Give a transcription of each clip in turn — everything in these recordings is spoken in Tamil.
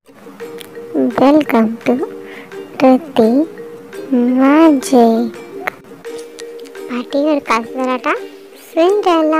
வெல்கம் டு ரித்தி மேஜிக் பாட்டி ஒரு கதை சொல்லட்டா சிண்டலா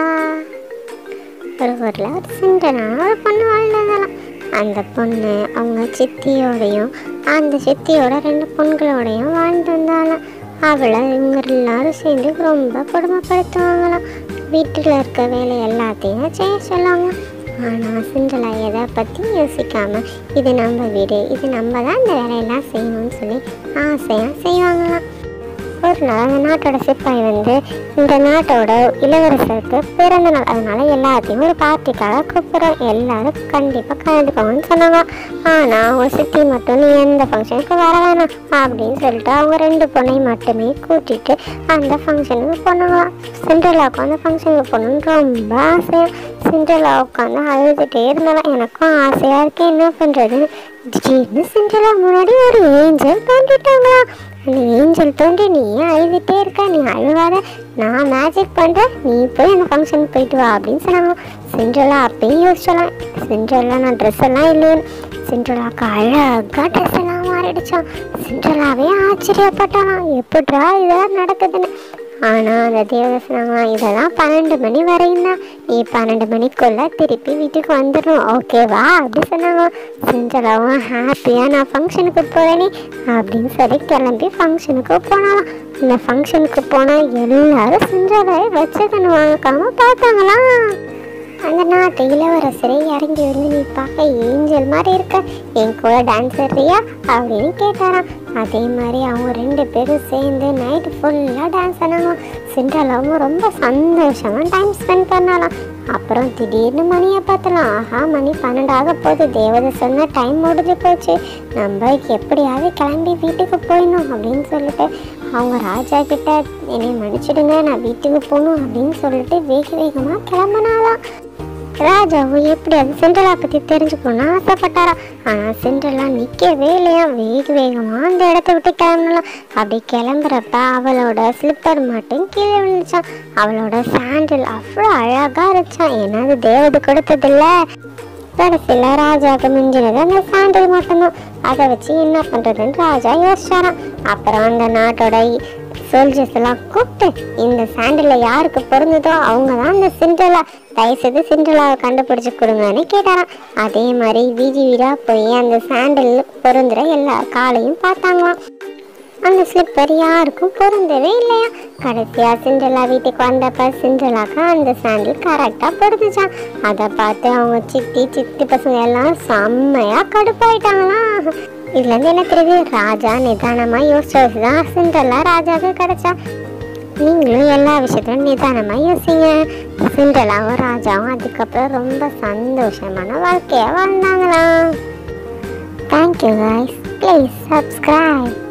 ஒரு ஊரில் ஒரு சிண்டலான ஒரு பொண்ணு வாழ்ந்ததாலாம் அந்த பொண்ணு அவங்க சித்தியோடையும் அந்த சித்தியோட ரெண்டு பொண்களோடையும் வாழ்ந்து வந்தாலாம் அவளை இவங்க எல்லாரும் சேர்ந்து ரொம்ப கொடுமைப்படுத்துவாங்களாம் வீட்டில் இருக்க வேலை எல்லாத்தையும் செய்ய சொல்லுவாங்க ஆனால் சிண்டலா எதை பற்றி யோசிக்காம இது நம்ம வீடு இது நம்ம தான் இந்த வேலையெல்லாம் செய்யணும்னு சொல்லி ஆசையாக செய்வாங்களாம் ஒரு நாள் அந்த நாட்டோட சிப்பாய் வந்து இந்த நாட்டோட இளவரசருக்கு பிறந்த நாள் அதனால எல்லாத்தையும் ஒரு பார்ட்டிக்காக கூப்பிட்றோம் எல்லாரும் கண்டிப்பாக கலந்துக்கோங்கன்னு சொன்னாங்க ஆனால் அவங்க சித்தி மட்டும் நீ எந்த ஃபங்க்ஷனுக்கு வர வேணாம் அப்படின்னு சொல்லிட்டு அவங்க ரெண்டு பொண்ணையும் மட்டுமே கூட்டிட்டு அந்த ஃபங்க்ஷனுக்கு போனாங்களாம் சிண்ட்ரலாவுக்கு அந்த ஃபங்க்ஷனுக்கு போகணுன்னு ரொம்ப ஆசையாக சிண்ட்ரலா உட்காந்து அழுதுகிட்டே இருந்தாலும் எனக்கும் ஆசையாக இருக்கு என்ன பண்ணுறதுன்னு திடீர்னு சிண்ட்ரலா முன்னாடி ஒரு ஏஞ்சல் தோண்டிட்டாங்களா அந்த ஏஞ்சல் தோண்டி நீ ஏன் அழுதுகிட்டே இருக்க நீ அழுவாத நான் மேஜிக் பண்ணுறேன் நீ போய் அந்த ஃபங்க்ஷனுக்கு போயிட்டு வா அப்படின்னு சொன்னாங்க சிண்ட்ரலா அப்பயும் யோசிச்சலாம் சிண்ட்ரலா நான் ட்ரெஸ் எல்லாம் இல்லைன்னு சிண்ட்ரலாக்கு அழகாக ட்ரெஸ் எல்லாம் மாறிடுச்சான் சிண்ட்ரலாவே ஆச்சரியப்பட்டாலாம் எப்படிடா இதெல்லாம் நடக்குதுன்னு ஆனால் அந்த தேவதை சொன்னாங்களாம் இதெல்லாம் பன்னெண்டு மணி வரையும் தான் நீ பன்னெண்டு மணிக்குள்ளே திருப்பி வீட்டுக்கு வந்துடணும் ஓகேவா அப்படி சொன்னாங்க சிஞ்சலாவும் ஹாப்பியாக நான் ஃபங்க்ஷனுக்கு போகிறேனே அப்படின்னு சொல்லி கிளம்பி ஃபங்க்ஷனுக்கு போனாலாம் அந்த ஃபங்க்ஷனுக்கு போனால் எல்லாரும் சிஞ்சலாவை வச்சு கண்ணு வாங்கிக்காம பார்த்தாங்களாம் அந்த நாட்டு இளவரசரை இறங்கி வந்து நீ பார்க்க ஏஞ்சல் மாதிரி இருக்க என் கூட டான்ஸ் ஆடுறியா அப்படின்னு கேட்டாராம் அதே மாதிரி அவங்க ரெண்டு பேரும் சேர்ந்து நைட்டு ஃபுல்லாக டான்ஸ் ஆனாங்க சிண்ட்ரலாவும் ரொம்ப சந்தோஷமாக டைம் ஸ்பெண்ட் பண்ணலாம் அப்புறம் திடீர்னு மணியை பார்த்தலாம் ஆஹா மணி பன்னெண்டாக போகுது தேவதை சொன்ன டைம் முடிஞ்சு போச்சு நம்ம எப்படியாவது கிளம்பி வீட்டுக்கு போயிடணும் அப்படின்னு சொல்லிட்டு அவங்க ராஜா கிட்ட என்னை மன்னிச்சிடுங்க நான் வீட்டுக்கு போகணும் அப்படின்னு சொல்லிட்டு வேக வேகமாக கிளம்புனாலாம் ராஜாவும் எப்படியாவது சிண்ட்ரலா பற்றி தெரிஞ்சுக்கணும்னு ஆசைப்பட்டாராம் ஆனால் சிண்ட்ரலா நிற்கவே இல்லையா வேக வேகமாக அந்த இடத்த விட்டு கிளம்பலாம் அப்படி கிளம்புறப்ப அவளோட ஸ்லிப்பர் மட்டும் கீழே விழுந்துச்சான் அவளோட சாண்டில் அவ்வளோ அழகாக இருந்துச்சான் ஏன்னா அது தேவதை கொடுத்ததில்ல கடைசியில் ராஜாவுக்கு மிஞ்சினது அந்த சாண்டில் மட்டும்தான் அதை வச்சு என்ன பண்ணுறதுன்னு ராஜா யோசிச்சாராம் அப்புறம் அந்த நாட்டோட சோல்ஜர்ஸ் எல்லாம் கூப்பிட்டு இந்த சாண்டில் யாருக்கு பொருந்ததோ அவங்க தான் அந்த சிண்ட்ரலா தயவுசெய்து சிண்ட்ரலாவை கண்டுபிடிச்சு கொடுங்கன்னு கேட்டாராம் அதே மாதிரி வீதி வீடாக போய் அந்த சாண்டில் பொருந்துற எல்லா காலையும் பார்த்தாங்களாம் அந்த ஸ்லிப்பர் யாருக்கும் பொருந்தவே இல்லையா கடைசியா சிண்ட்ரலா வீட்டுக்கு வந்தப்ப சிண்ட்ரலாக்கு அந்த சாண்டில் கரெக்டாக பொருந்துச்சான் அதை பார்த்து அவங்க சித்தி சித்தி பசங்க எல்லாம் செம்மையா கடுப்பாயிட்டாங்களாம் இதுலேருந்து என்ன தெரியுது ராஜா நிதானமாக யோசிச்சு தான் சிண்ட்ரலா ராஜாவுக்கு கிடைச்சா நீங்களும் எல்லா விஷயத்திலும் நிதானமாக யோசிங்க சிண்ட்ரலாவும் ராஜாவும் அதுக்கப்புறம் ரொம்ப சந்தோஷமான வாழ்க்கையை வாழ்ந்தாங்களாம் தேங்க்யூ guys ப்ளீஸ் subscribe